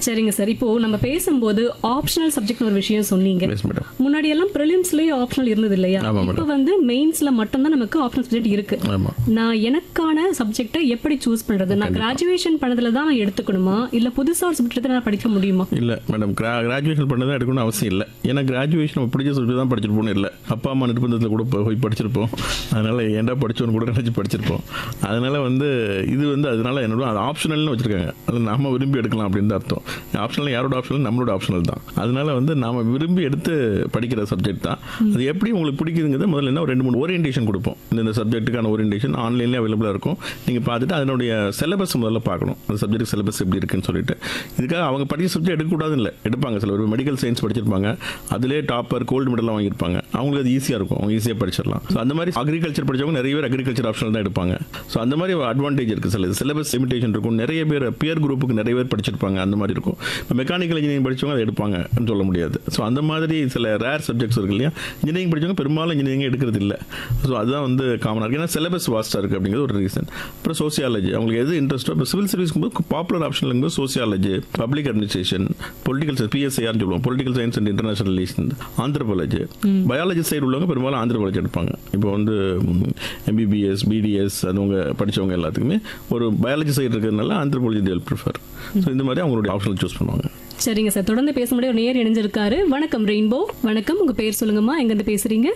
சரிங்க சார் இப்போ நம்ம பேசும்போது ஆப்ஷனல் சப்ஜெக்ட் ஒரு விஷயம் சொன்னீங்க எஸ் மேடம் முன்னாடி எல்லாம் ப்ரிலிம்ஸ்லயே ஆப்ஷனல் இருந்தது இல்லையா ஆமா, இப்போ வந்து மெயின்ஸ்ல மட்டும்தான் நமக்கு ஆப்ஷனல் சப்ஜெக்ட் இருக்கு ஆமாம் நான் எனக்கான சப்ஜெக்ட்டை எப்படி சூஸ் பண்றது நான் கிராஜுவேஷன் பண்ணதுல தான் நான் எடுத்துக்கணுமா இல்ல புதுசா ஒரு சப்ஜெக்ட் நான் படிக்க முடியுமா இல்லை மேடம் கிரா கிராஜுவேஷன் பண்ண தான் எடுக்கணும்னு அவசியம் இல்லை ஏன்னா கிராஜுவேஷன் நம்ம பிடிச்ச சொல்லி தான் படிச்சிருப்போம்னு இல்லை அப்பா அம்மா நிர்பந்தத்தில் கூட போய் போய் படிச்சிருப்போம் அதனால் ஏன்டா படிச்சோன்னு கூட நினச்சி படிச்சிருப்போம் அதனால் வந்து இது வந்து அதனால என்னோட அது ஆப்ஷனல்னு வச்சுருக்காங்க அது நாம விரும்பி எடுக்கலாம் அப்படின்னு தான் அர்த்தம் ஆப்ஷனல் யாரோட ஆப்ஷனல் நம்மளோட ஆப்ஷனல் தான் அதனால வந்து நாம விரும்பி எடுத்து படிக்கிற சப்ஜெக்ட் தான் அது எப்படி உங்களுக்கு பிடிக்குதுங்கிறது முதல்ல என்ன ஒரு ரெண்டு மூணு ஓரியன்டேஷன் கொடுப்போம் இந்த இந்த சப்ஜெக்ட்டுக்கான ஓரியன்டேஷன் ஆன்லைன்லேயே அவைலபிளாக இருக்கும் நீங்கள் பார்த்துட்டு அதனுடைய சிலபஸ் முதல்ல பார்க்கணும் அந்த சப்ஜெக்ட் சிலபஸ் எப்படி இருக்குன்னு சொல்லிட்டு இதுக்காக அவங்க படித்த சப்ஜெக்ட் எடுக்கக்கூடாதுன்னு இல்லை எடுப்பாங்க சில பேர் மெடிக்கல் சயின்ஸ் படிச்சிருப்பாங்க அதிலே டாப்பர் கோல்டு மெடல்லாம் வாங்கியிருப்பாங்க அவங்களுக்கு அது ஈஸியாக இருக்கும் அவங்க ஈஸியாக படிச்சிடலாம் ஸோ அந்த மாதிரி அக்ரிகல்ச்சர் படிச்சவங்க நிறைய பேர் அக்ரிகல்ச்சர் ஆப்ஷனல் தான் எடுப்பாங்க ஸோ அந்த மாதிரி அட்வான்டேஜ் இருக்குது சில சிலபஸ் லிமிடேஷன் இருக்கும் நிறைய பேர் பியர் குரூப்புக்கு நிறைய பேர் படிச்சிருப்பாங்க அந்த மாதிரி இருக்கும் இப்போ மெக்கானிக்கல் இன்ஜினியரிங் படிச்சவங்க அதை எடுப்பாங்கன்னு சொல்ல முடியாது ஸோ அந்த மாதிரி சில ரேர் சப்ஜெக்ட்ஸ் இருக்கு இல்லையா இன்ஜினியரிங் படிச்சவங்க பெரும்பாலும் இன்ஜினியரிங் எடுக்கிறது இல்லை ஸோ அதுதான் வந்து காமனாக இருக்குது ஏன்னா சிலபஸ் வாஸ்ட்டாக இருக்குது அப்படிங்கிறது ஒரு ரீசன் அப்புறம் சோசியாலஜி அவங்களுக்கு எது இன்ட்ரெஸ்ட்டோ இப்போ சிவில் சர்வீஸ் பாப்புலர் ஆப்ஷன் இருக்கும்போது sociology public administration political science பிஎஸ்ஐஆர்னு சொல்லுவோம் political science and international relation anthropology biology side உள்ளவங்க பெரும்பாலும் ஆந்திரபாலஜி எடுப்பாங்க இப்போ வந்து எம்பிபிஎஸ் பிடிஎஸ் அதுவங்க படிச்சவங்க எல்லாத்துக்குமே ஒரு பயாலஜி சைடு இருக்கிறதுனால ஆந்திரபாலஜி தேல் ப்ரிஃபர் ஸோ இந்த மாதிரி அவங்களுடைய ஆப்ஷனல் சூஸ் பண்ணுவாங்க சரிங்க சார் தொடர்ந்து பேச முடிய ஒரு நேர் இணைஞ்சிருக்காரு வணக்கம் ரெயின்போ வணக்கம் உங்க பேர் சொல்லுங்கம்மா எங்க இருந்து பேசுறீங்க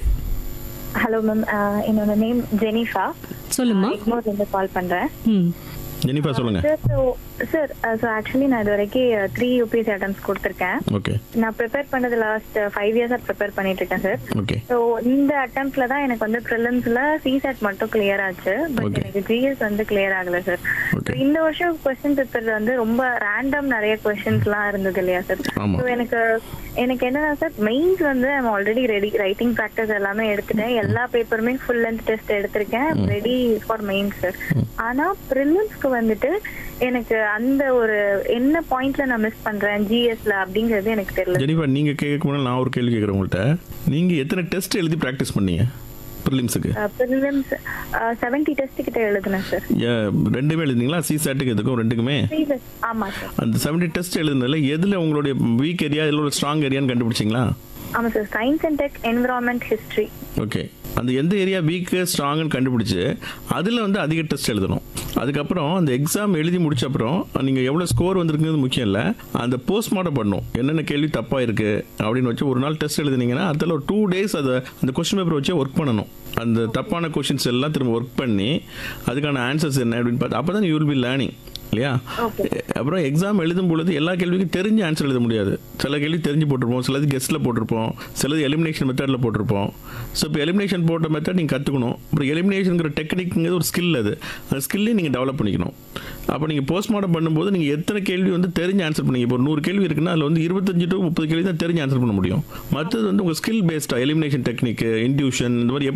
ஹலோ மேம் என்னோட நேம் ஜெனிஃபா சொல்லுமா எக்மோர்ல இருந்து கால் பண்றேன் ம் ஜெனிஃபா சொல்லுங்க sir so sir so actually நான் இது வரைக்கும் த்ரீ யூபிஎஸ்சி அட்டம்ஸ் கொடுத்துருக்கேன் ஓகே நான் ப்ரிப்பேர் பண்ணது லாஸ்ட் ஃபைவ் இயர்ஸாக ப்ரிப்பேர் பண்ணிட்டு இருக்கேன் சார் ஓகே ஸோ இந்த அட்டம்ஸ்ல தான் எனக்கு வந்து ப்ரிலிம்ஸ்ல சிசெட் மட்டும் கிளியர் ஆச்சு பட் Okay. எனக்கு ஜிஎஸ் வந்து கிளியர் ஆகல சார் Okay. இந்த வருஷம் கொஸ்டின் பேப்பர் வந்து ரொம்ப ரேண்டம் நிறைய கொஸ்டின்ஸ்லாம் இருந்தது இல்லையா சார் ஆமா. ஸோ எனக்கு எனக்கு என்னன்னா சார் மெயின்ஸ் வந்து I'm already ready writing practice எல்லாமே எடுத்துட்டேன் எல்லா பேப்பருமே ஃபுல் லென்த் டெஸ்ட் எடுத்திருக்கேன் ரெடி ஃபார் மெயின்ஸ் சார் ஆனா ப்ரிலிம்ஸ்க்கு வந்துட்டு எனக்கு அந்த ஒரு என்ன பாயிண்ட்ல நான் மிஸ் பண்றேன் ஜிஎஸ்ல அப்படிங்கிறது எனக்கு தெரியல ஜெனிஃபா நீங்க கேட்க முன்னாடி நான் ஒரு கேள்வி கேட்குறேன் உங்கள்கிட்ட நீங்க எத்தனை டெஸ்ட் எழுதி ப்ராக்டிஸ் பண்ணீங்க ப்ரிலிம்ஸுக்கு ப்ரிலிம்ஸ் செவன்டி டெஸ்ட் கிட்ட எழுதுனேன் சார் ரெண்டுமே எழுதிங்களா சிசாட்டுக்கு எதுக்கும் ரெண்டுக்குமே ஆமா சார் அந்த செவன்டி டெஸ்ட் எழுதுனதுல எதுல உங்களுடைய வீக் ஏரியா இதில் ஒரு ஸ்ட்ராங் ஏரியான்னு கண்டுபிடிச்சிங்களா ஆமா sir science and tech environment history okay அந்த எந்த ஏரியா வீக்கு ஸ்ட்ராங்குன்னு கண்டுபிடிச்சு அதில் வந்து அதிக டெஸ்ட் எழுதணும் அதுக்கப்புறம் அந்த எக்ஸாம் எழுதி முடிச்ச அப்புறம் நீங்கள் எவ்வளோ ஸ்கோர் வந்திருக்குங்கிறது முக்கியம் இல்லை அந்த போஸ்ட்மார்ட்டம் பண்ணும் என்னென்ன கேள்வி தப்பாக இருக்குது அப்படின்னு வச்சு ஒரு நாள் டெஸ்ட் எழுதுனீங்கன்னா அதில் ஒரு டூ டேஸ் அதை அந்த கொஸ்டின் பேப்பர் வச்சு ஒர்க் பண்ணணும் அந்த தப்பான கொஷின்ஸ் எல்லாம் திரும்ப ஒர்க் பண்ணி அதுக்கான ஆன்சர்ஸ் என்ன அப்படின்னு பார்த்து அப்போ தான் யூ வில் பி லேர்னிங் இல்லையா அப்புறம் எக்ஸாம் எழுதும் பொழுது எல்லா கேள்விக்கும் தெரிஞ்ச ஆன்சர் எழுத முடியாது சில கேள்வி தெரிஞ்சு போட்டிருப்போம் சிலது கெஸ்ட்டில் போட்டிருப்போம் சிலது எலிமினேஷன் மெத்தடில் போட்டிருப்போம் ஸோ இப்போ எலிமினேஷன் போட்ட மெத்தட் நீங்கள் கற்றுக்கணும் அப்புறம் எலிமினேஷனுங்கிற டெக்னிக்ங்கிறது ஒரு ஸ்கில் அது அந்த ஸ்கில்லையும் நீங்கள் டெவலப் பண்ணிக்கணும் அப்போ நீங்கள் போஸ்ட்மார்ட்டம் பண்ணும்போது நீங்கள் எத்தனை கேள்வி வந்து தெரிஞ்சு ஆன்சர் பண்ணீங்க இப்போ ஒரு நூறு கேள்வி இருக்குன்னா அதில் வந்து இருபத்தஞ்சு டு முப்பது கேள்வி தான் தெரிஞ்சு ஆன்சர் பண்ண முடியும் மற்றது வந்து உங்கள் ஸ்கில் பேஸ்டாக எலிமினேஷன் டெக்னிக் இன்டியூஷன் இந்த மாதிரி